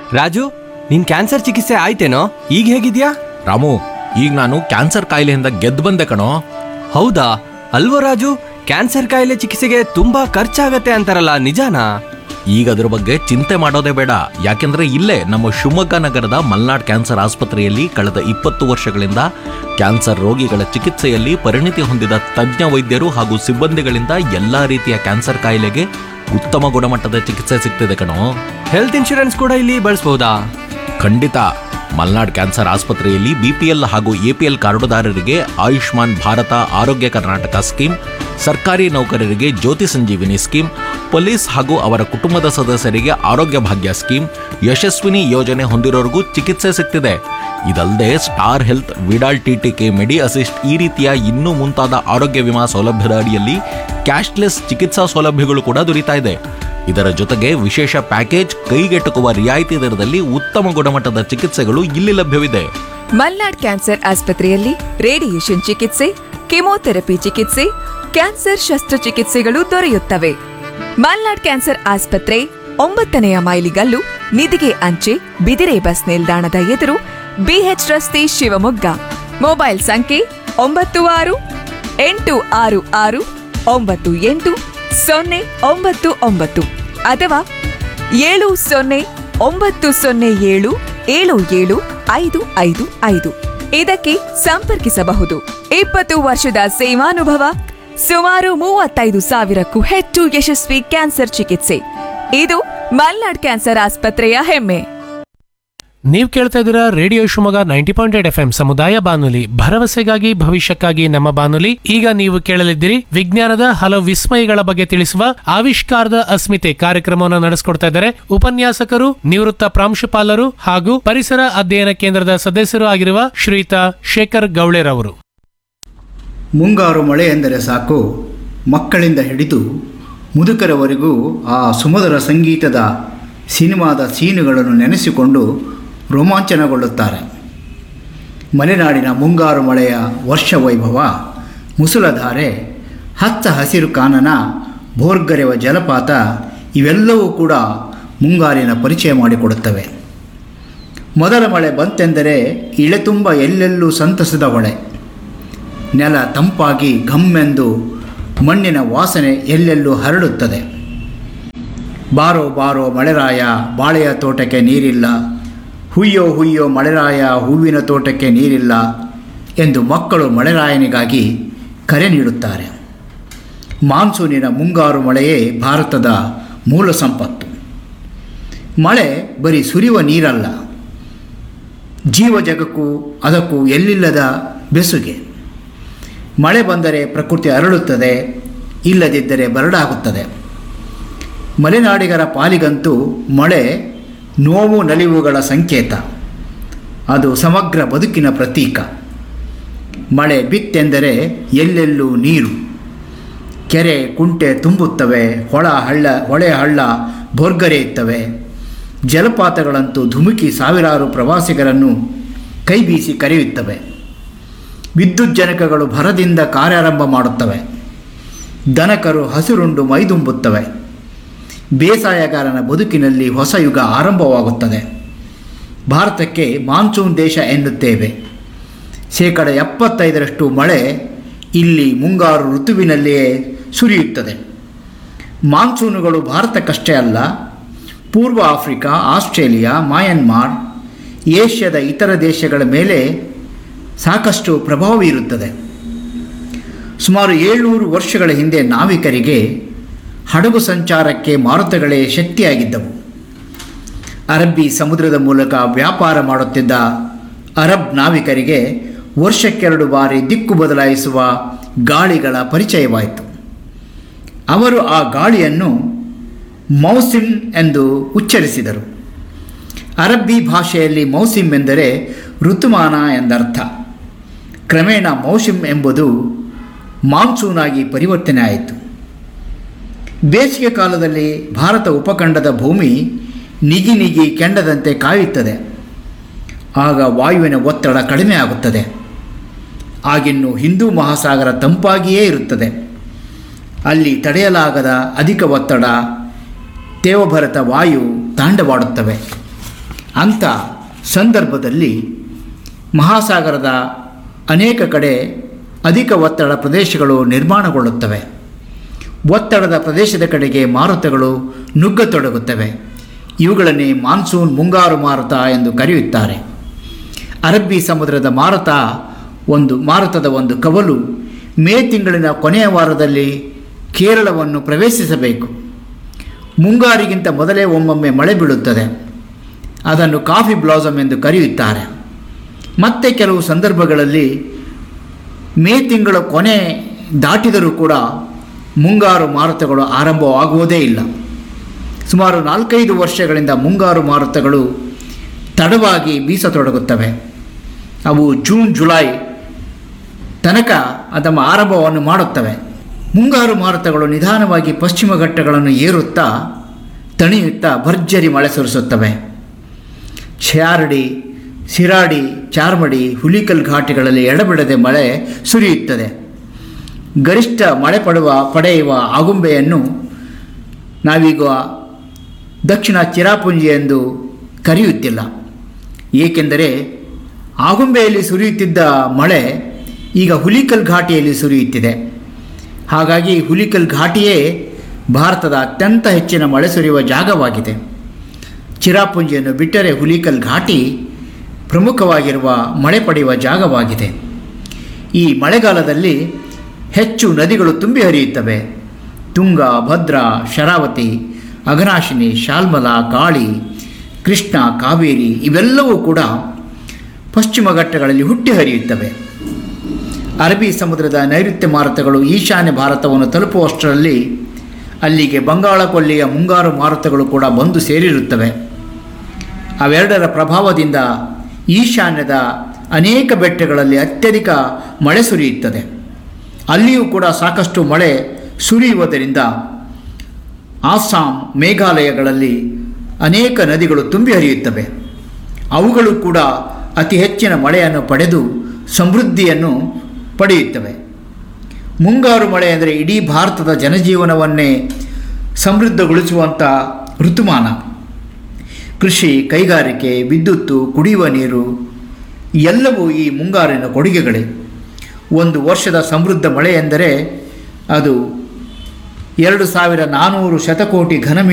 ರಾಜು ನಿನ್ ಕ್ಯಾನ್ಸರ್ ಚಿಕಿತ್ಸೆ ಆಯ್ತೇನೋ ಈಗ ಹೇಗಿದ್ಯಾ ರಾಮು ಈಗ ನಾನು ಕ್ಯಾನ್ಸರ್ ಕಾಯಿಲೆಯಿಂದ ಗೆದ್ದು ಬಂದೆ ಕಣೋ ಹೌದಾ ಅಲ್ವೋ ರಾಜು ಕ್ಯಾನ್ಸರ್ ಕಾಯಿಲೆ ಚಿಕಿತ್ಸೆಗೆ ತುಂಬಾ ಖರ್ಚಾಗತ್ತೆ ಅಂತಾರಲ್ಲ ನಿಜಾನಾ ಈಗ ಅದ್ರ ಬಗ್ಗೆ ಚಿಂತೆ ಮಾಡೋದೇ ಬೇಡ ಯಾಕೆಂದ್ರೆ ಇಲ್ಲೇ ನಮ್ಮ ಶಿವಮೊಗ್ಗ ನಗರದ ಮಲ್ನಾಡ್ ಕ್ಯಾನ್ಸರ್ ಆಸ್ಪತ್ರೆಯಲ್ಲಿ ಕಳೆದ ಇಪ್ಪತ್ತು ವರ್ಷಗಳಿಂದ ಕ್ಯಾನ್ಸರ್ ರೋಗಿಗಳ ಚಿಕಿತ್ಸೆಯಲ್ಲಿ ಪರಿಣಿತಿ ಹೊಂದಿದ ತಜ್ಞ ವೈದ್ಯರು ಹಾಗೂ ಸಿಬ್ಬಂದಿಗಳಿಂದ ಎಲ್ಲಾ ರೀತಿಯ ಕ್ಯಾನ್ಸರ್ ಕಾಯಿಲೆಗೆ ಉತ್ತಮ ಗುಣಮಟ್ಟದ ಚಿಕಿತ್ಸೆ ಸಿಗ್ತಿದೆ ಕಣೋ ಹೆಲ್ತ್ ಇನ್ಶೂರೆನ್ಸ್ ಕೂಡ ಇಲ್ಲಿ ಬಳಸ್ಬೋದಾ ಖಂಡಿತ ಮಲ್ನಾಡ್ ಕ್ಯಾನ್ಸರ್ ಆಸ್ಪತ್ರೆಯಲ್ಲಿ ಬಿಪಿಎಲ್ ಹಾಗೂ ಎಪಿಎಲ್ ಕಾರ್ಡುದಾರರಿಗೆ ಆಯುಷ್ಮಾನ್ ಭಾರತ ಆರೋಗ್ಯ ಕರ್ನಾಟಕ ಸ್ಕೀಮ್ ಸರ್ಕಾರಿ ನೌಕರರಿಗೆ ಜ್ಯೋತಿ ಸಂಜೀವಿನಿ ಸ್ಕೀಮ್ ಪೊಲೀಸ್ ಹಾಗೂ ಅವರ ಕುಟುಂಬದ ಸದಸ್ಯರಿಗೆ ಆರೋಗ್ಯ ಭಾಗ್ಯ ಸ್ಕೀಮ್ ಯಶಸ್ವಿನಿ ಯೋಜನೆ ಹೊಂದಿರೋರಿಗೂ ಚಿಕಿತ್ಸೆ ಸಿಗ್ತಿದೆ ಇದಲ್ಲದೆ star health Vidal TTK medi assist ಈ ರೀತಿಯ ಇನ್ನೂ ಮುಂತಾದ ಆರೋಗ್ಯ ವಿಮಾ ಸೌಲಭ್ಯದ ಅಡಿಯಲ್ಲಿ ಕ್ಯಾಶ್ಲೆಸ್ ಚಿಕಿತ್ಸಾ ಸೌಲಭ್ಯಗಳು ಕೂಡ ದೊರೀತಾ ಇದೆ ಇದರ ಜೊತೆಗೆ ವಿಶೇಷ ಪ್ಯಾಕೇಜ್ ಕೈಗೆಟುಕುವ ರಿಯಾಯಿತಿ ದರದಲ್ಲಿ ಉತ್ತಮ ಗುಣಮಟ್ಟದ ಚಿಕಿತ್ಸೆಗಳು ಇಲ್ಲಿ ಲಭ್ಯವಿದೆ ಮಲ್ನಾಡ್ ಕ್ಯಾನ್ಸರ್ ಆಸ್ಪತ್ರೆಯಲ್ಲಿ ರೇಡಿಯೇಷನ್ ಚಿಕಿತ್ಸೆ ಕೆಮೊಥೆರಪಿ ಚಿಕಿತ್ಸೆ ಕ್ಯಾನ್ಸರ್ ಶಸ್ತ್ರಚಿಕಿತ್ಸೆಗಳು ದೊರೆಯುತ್ತವೆ ಮಲ್ನಾಡ್ ಕ್ಯಾನ್ಸರ್ ಆಸ್ಪತ್ರೆ ಒಂಬತ್ತನೆಯ ಮೈಲಿಗಲ್ಲು ನಿಧಿಗೆ ಅಂಚೆ ಬಿದಿರೆ ಬಸ್ ನಿಲ್ದಾಣದ ಎದುರು ಬಿಎಚ್ ರಸ್ತೆ ಶಿವಮೊಗ್ಗ ಮೊಬೈಲ್ ಸಂಖ್ಯೆ ಒಂಬತ್ತು ಆರು ಎಂಟು ಆರು ಆರು ಒಂಬತ್ತು ಎಂಟು ಸೊನ್ನೆ ಒಂಬತ್ತು ಒಂಬತ್ತು ಅಥವಾ ಏಳು ಸೊನ್ನೆ ಒಂಬತ್ತು ಸೊನ್ನೆ ಏಳು ಏಳು ಏಳು ಐದು ಐದು ಐದು ಇದಕ್ಕೆ ಸಂಪರ್ಕಿಸಬಹುದು ಇಪ್ಪತ್ತು ವರ್ಷದ ಸೇವಾನುಭವ ಸುಮಾರು ಮೂವತ್ತೈದು ಸಾವಿರಕ್ಕೂ ಹೆಚ್ಚು ಯಶಸ್ವಿ ಕ್ಯಾನ್ಸರ್ ಚಿಕಿತ್ಸೆ ಇದು ಮಲ್ನಾಡ್ ಕ್ಯಾನ್ಸರ್ ಆಸ್ಪತ್ರೆಯ ಹೆಮ್ಮೆ ನೀವು ಕೇಳ್ತಾ ಇದ್ದೀರಾ radio Shivamogga ninety point eight F M ಸಮುದಾಯ ಬಾನುಲಿ ಭರವಸೆಗಾಗಿ ಭವಿಷ್ಯಕ್ಕಾಗಿ ನಮ್ಮ ಬಾನುಲಿ ಈಗ ನೀವು ಕೇಳಲಿದ್ದೀರಿ ವಿಜ್ಞಾನದ ಹಲವು ವಿಸ್ಮಯಗಳ ಬಗ್ಗೆ ತಿಳಿಸುವ ಆವಿಷ್ಕಾರದ ಅಸ್ಮಿತೆ ಕಾರ್ಯಕ್ರಮವನ್ನು ನಡೆಸಿಕೊಡ್ತಾ ಇದ್ದಾರೆ ಉಪನ್ಯಾಸಕರು ನಿವೃತ್ತ ಪ್ರಾಂಶುಪಾಲರು ಹಾಗೂ ಪರಿಸರ ಅಧ್ಯಯನ ಕೇಂದ್ರದ ಸದಸ್ಯರು ಆಗಿರುವ ಶ್ರೀಯುತ ಶೇಖರ್ ಗೌಳೆರವರು ಮುಂಗಾರು ಮಳೆ ಎಂದರೆ ಸಾಕು ಮಕ್ಕಳಿಂದ ಹಿಡಿದು ಮುದುಕರವರೆಗೂ ಆ ಸುಮಧುರ ಸಂಗೀತದ ಸಿನಿಮಾದ ಸೀನುಗಳನ್ನು ನೆನೆಸಿಕೊಂಡು ರೋಮಾಂಚನಗೊಳ್ಳುತ್ತಾರೆ ಮಲೆನಾಡಿನ ಮುಂಗಾರು ಮಳೆಯ ವರ್ಷ ವೈಭವ ಮುಸುಲಧಾರೆ ಹಚ್ಚ ಹಸಿರು ಕಾನನ ಭೋರ್ಗರೆವ ಜಲಪಾತ ಇವೆಲ್ಲವೂ ಕೂಡ ಮುಂಗಾರಿನ ಪರಿಚಯ ಮಾಡಿಕೊಡುತ್ತವೆ ಮೊದಲ ಮಳೆ ಬಂತೆಂದರೆ ಇಳೆತುಂಬ ಎಲ್ಲೆಲ್ಲೂ ಸಂತಸದ ಹೊಳೆ ನೆಲ ತಂಪಾಗಿ ಘಮ್ಮೆಂದು ಮಣ್ಣಿನ ವಾಸನೆ ಎಲ್ಲೆಲ್ಲೂ ಹರಡುತ್ತದೆ ಬಾರೋ ಬಾರೋ ಮಳೆರಾಯ ಬಾಳೆಯ ತೋಟಕ್ಕೆ ನೀರಿಲ್ಲ ಹುಯ್ಯೋ ಹುಯ್ಯೋ ಮಳೆರಾಯ ಹೂವಿನ ತೋಟಕ್ಕೆ ನೀರಿಲ್ಲ ಎಂದು ಮಕ್ಕಳು ಮಳೆರಾಯನಿಗಾಗಿ ಕರೆ ನೀಡುತ್ತಾರೆ ಮಾನ್ಸೂನಿನ ಮುಂಗಾರು ಮಳೆಯೇ ಭಾರತದ ಮೂಲ ಸಂಪತ್ತು ಮಳೆ ಬರೀ ಸುರಿಯುವ ನೀರಲ್ಲ ಜೀವ ಜಗಕ್ಕೂ ಅದಕ್ಕೂ ಎಲ್ಲಿಲ್ಲದ ಬೆಸುಗೆ ಮಳೆ ಬಂದರೆ ಪ್ರಕೃತಿ ಅರಳುತ್ತದೆ ಇಲ್ಲದಿದ್ದರೆ ಬರಡಾಗುತ್ತದೆ ಮಲೆನಾಡಿಗರ ಪಾಲಿಗಂತೂ ಮಳೆ ನೋವು ನಲಿವುಗಳ ಸಂಕೇತ ಅದು ಸಮಗ್ರ ಬದುಕಿನ ಪ್ರತೀಕ ಮಳೆ ಬಿತ್ತೆಂದರೆ ಎಲ್ಲೆಲ್ಲೂ ನೀರು ಕೆರೆ ಕುಂಟೆ ತುಂಬುತ್ತವೆ ಹೊಳ ಹಳ್ಳ ಹೊಳೆ ಹಳ್ಳ ಭೋರ್ಗರೆಯುತ್ತವೆ ಜಲಪಾತಗಳಂತೂ ಧುಮುಕಿ ಸಾವಿರಾರು ಪ್ರವಾಸಿಗರನ್ನು ಕೈಬೀಸಿ ಕರೆಯುತ್ತವೆ ವಿದ್ಯುಜ್ಜನಕಗಳು ಭರದಿಂದ ಕಾರ್ಯಾರಂಭ ಮಾಡುತ್ತವೆ ದನಕರು ಹಸಿರುಂಡು ಮೈದುಂಬುತ್ತವೆ ಬೇಸಾಯಗಾರನ ಬದುಕಿನಲ್ಲಿ ಹೊಸ ಯುಗ ಆರಂಭವಾಗುತ್ತದೆ ಭಾರತಕ್ಕೆ ಮಾನ್ಸೂನ್ ದೇಶ ಎನ್ನುತ್ತೇವೆ ಶೇಕಡ ಎಪ್ಪತ್ತೈದರಷ್ಟು ಮಳೆ ಇಲ್ಲಿ ಮುಂಗಾರು ಋತುವಿನಲ್ಲಿಯೇ ಸುರಿಯುತ್ತದೆ ಮಾನ್ಸೂನುಗಳು ಭಾರತಕ್ಕಷ್ಟೇ ಅಲ್ಲ ಪೂರ್ವ ಆಫ್ರಿಕಾ ಆಸ್ಟ್ರೇಲಿಯಾ ಮಯನ್ಮಾರ್ ಏಷ್ಯಾದ ಇತರ ದೇಶಗಳ ಮೇಲೆ ಸಾಕಷ್ಟು ಪ್ರಭಾವ ಬೀರುತ್ತದೆ ಸುಮಾರು ಏಳ್ನೂರು ವರ್ಷಗಳ ಹಿಂದೆ ನಾವಿಕರಿಗೆ ಹಡಗು ಸಂಚಾರಕ್ಕೆ ಮಾರುತಗಳೇ ಶಕ್ತಿಯಾಗಿದ್ದವು ಅರಬ್ಬಿ ಸಮುದ್ರದ ಮೂಲಕ ವ್ಯಾಪಾರ ಮಾಡುತ್ತಿದ್ದ ಅರಬ್ ನಾವಿಕರಿಗೆ ವರ್ಷಕ್ಕೆರಡು ಬಾರಿ ದಿಕ್ಕು ಬದಲಾಯಿಸುವ ಗಾಳಿಗಳ ಪರಿಚಯವಾಯಿತು ಅವರು ಆ ಗಾಳಿಯನ್ನು ಮೌಸಿಮ್ ಎಂದು ಉಚ್ಚರಿಸಿದರು ಅರಬ್ಬಿ ಭಾಷೆಯಲ್ಲಿ ಮೌಸಿಮ್ ಎಂದರೆ ಋತುಮಾನ ಎಂದರ್ಥ ಕ್ರಮೇಣ ಮೌಸಿಮ್ ಎಂಬುದು ಮಾನ್ಸೂನ್ ಆಗಿ ಪರಿವರ್ತನೆ ಆಯಿತು ಬೇಸಿಗೆ ಕಾಲದಲ್ಲಿ ಭಾರತ ಉಪಖಂಡದ ಭೂಮಿ ನಿಗಿ ನಿಗಿ ಕೆಂಡದಂತೆ ಕಾಯುತ್ತದೆ ಆಗ ವಾಯುವಿನ ಒತ್ತಡ ಕಡಿಮೆ ಆಗುತ್ತದೆ ಆಗಿನ್ನು ಹಿಂದೂ ಮಹಾಸಾಗರ ತಂಪಾಗಿಯೇ ಇರುತ್ತದೆ ಅಲ್ಲಿ ತಡೆಯಲಾಗದ ಅಧಿಕ ಒತ್ತಡ ತೇವಭರತ ವಾಯು ತಾಂಡವಾಡುತ್ತವೆ ಅಂಥ ಸಂದರ್ಭದಲ್ಲಿ ಮಹಾಸಾಗರದ ಅನೇಕ ಕಡೆ ಅಧಿಕ ಒತ್ತಡ ಪ್ರದೇಶಗಳು ನಿರ್ಮಾಣಗೊಳ್ಳುತ್ತವೆ ಒತ್ತಡದ ಪ್ರದೇಶದ ಕಡೆಗೆ ಮಾರುತಗಳು ನುಗ್ಗತೊಡಗುತ್ತವೆ ಇವುಗಳನ್ನೇ ಮಾನ್ಸೂನ್ ಮುಂಗಾರು ಮಾರುತ ಎಂದು ಕರೆಯುತ್ತಾರೆ ಅರಬ್ಬಿ ಸಮುದ್ರದ ಮಾರುತ ಒಂದು ಮಾರುತದ ಒಂದು ಕವಲು ಮೇ ತಿಂಗಳಿನ ಕೊನೆಯ ವಾರದಲ್ಲಿ ಕೇರಳವನ್ನು ಪ್ರವೇಶಿಸಬೇಕು ಮುಂಗಾರಿಗಿಂತ ಮೊದಲೇ ಒಮ್ಮೊಮ್ಮೆ ಮಳೆ ಬೀಳುತ್ತದೆ ಅದನ್ನು ಕಾಫಿ ಬ್ಲಾಸಮ್ ಎಂದು ಕರೆಯುತ್ತಾರೆ ಮತ್ತೆ ಕೆಲವು ಸಂದರ್ಭಗಳಲ್ಲಿ ಮೇ ತಿಂಗಳ ಕೊನೆ ದಾಟಿದರೂ ಕೂಡ ಮುಂಗಾರು ಮಾರುತಗಳು ಆರಂಭವಾಗುವುದೇ ಇಲ್ಲ ಸುಮಾರು ನಾಲ್ಕೈದು ವರ್ಷಗಳಿಂದ ಮುಂಗಾರು ಮಾರುತಗಳು ತಡವಾಗಿ ಬೀಸತೊಡಗುತ್ತವೆ ಅವು ಜೂನ್ ಜುಲೈ ತನಕ ತಮ್ಮ ಆರಂಭವನ್ನು ಮಾಡುತ್ತವೆ ಮುಂಗಾರು ಮಾರುತಗಳು ನಿಧಾನವಾಗಿ ಪಶ್ಚಿಮ ಘಟ್ಟಗಳನ್ನು ಏರುತ್ತಾ ತಣಿಯುತ್ತಾ ಭರ್ಜರಿ ಮಳೆ ಸುರಿಸುತ್ತವೆ ಶಾರಡಿ ಸಿರಾಡಿ ಚಾರ್ಮಡಿ ಹುಲಿಕಲ್ ಘಾಟಿಗಳಲ್ಲಿ ಎಡಬಿಡದೆ ಮಳೆ ಸುರಿಯುತ್ತದೆ ಗರಿಷ್ಠ ಮಳೆ ಪಡುವ ಪಡೆಯುವ ಆಗುಂಬೆಯನ್ನು ನಾವೀಗ ದಕ್ಷಿಣ ಚಿರಾಪುಂಜಿ ಎಂದು ಕರೆಯುತ್ತಿಲ್ಲ ಏಕೆಂದರೆ ಆಗುಂಬೆಯಲ್ಲಿ ಸುರಿಯುತ್ತಿದ್ದ ಮಳೆ ಈಗ ಹುಲಿಕಲ್ ಘಾಟಿಯಲ್ಲಿ ಸುರಿಯುತ್ತಿದೆ ಹಾಗಾಗಿ ಹುಲಿಕಲ್ ಘಾಟಿಯೇ ಭಾರತದ ಅತ್ಯಂತ ಹೆಚ್ಚಿನ ಮಳೆ ಸುರಿಯುವ ಜಾಗವಾಗಿದೆ ಚಿರಾಪುಂಜಿಯನ್ನು ಬಿಟ್ಟರೆ ಹುಲಿಕಲ್ ಘಾಟಿ ಪ್ರಮುಖವಾಗಿರುವ ಮಳೆ ಪಡೆಯುವ ಜಾಗವಾಗಿದೆ ಈ ಮಳೆಗಾಲದಲ್ಲಿ ಹೆಚ್ಚು ನದಿಗಳು ತುಂಬಿ ಹರಿಯುತ್ತವೆ ತುಂಗ ಭದ್ರಾ ಶರಾವತಿ ಅಘನಾಶಿನಿ ಶಾಲ್ಮಲಾ ಕಾಳಿ ಕೃಷ್ಣ ಕಾವೇರಿ ಇವೆಲ್ಲವೂ ಕೂಡ ಪಶ್ಚಿಮ ಘಟ್ಟಗಳಲ್ಲಿ ಹುಟ್ಟಿ ಹರಿಯುತ್ತವೆ ಅರಬ್ಬಿ ಸಮುದ್ರದ ನೈಋತ್ಯ ಮಾರುತಗಳು ಈಶಾನ್ಯ ಭಾರತವನ್ನು ತಲುಪುವಷ್ಟರಲ್ಲಿ ಅಲ್ಲಿಗೆ ಬಂಗಾಳ ಕೊಲ್ಲಿಯ ಮುಂಗಾರು ಮಾರುತಗಳು ಕೂಡ ಬಂದು ಸೇರಿರುತ್ತವೆ ಅವೆರಡರ ಪ್ರಭಾವದಿಂದ ಈಶಾನ್ಯದ ಅನೇಕ ಬೆಟ್ಟಗಳಲ್ಲಿ ಅತ್ಯಧಿಕ ಮಳೆ ಸುರಿಯುತ್ತದೆ ಅಲ್ಲಿಯೂ ಕೂಡ ಸಾಕಷ್ಟು ಮಳೆ ಸುರಿಯುವುದರಿಂದ ಆಸ್ಸಾಂ ಮೇಘಾಲಯಗಳಲ್ಲಿ ಅನೇಕ ನದಿಗಳು ತುಂಬಿ ಹರಿಯುತ್ತವೆ ಅವುಗಳು ಕೂಡ ಅತಿ ಹೆಚ್ಚಿನ ಮಳೆಯನ್ನು ಪಡೆದು ಸಮೃದ್ಧಿಯನ್ನು ಪಡೆಯುತ್ತವೆ ಮುಂಗಾರು ಮಳೆ ಅಂದರೆ ಇಡೀ ಭಾರತದ ಜನಜೀವನವನ್ನೇ ಸಮೃದ್ಧಗೊಳಿಸುವಂಥ ಋತುಮಾನ ಕೃಷಿ ಕೈಗಾರಿಕೆ ವಿದ್ಯುತ್ತು ಕುಡಿಯುವ ನೀರು ಎಲ್ಲವೂ ಈ ಮುಂಗಾರಿನ ಕೊಡುಗೆಗಳೇ ಒಂದು ವರ್ಷದ ಸಮೃದ್ಧ ಮಳೆ ಎಂದರೆ ಅದು ಎರಡು ಸಾವಿರ ನಾನ್ನೂರು ಶತಕೋಟಿ ಘನಮೀ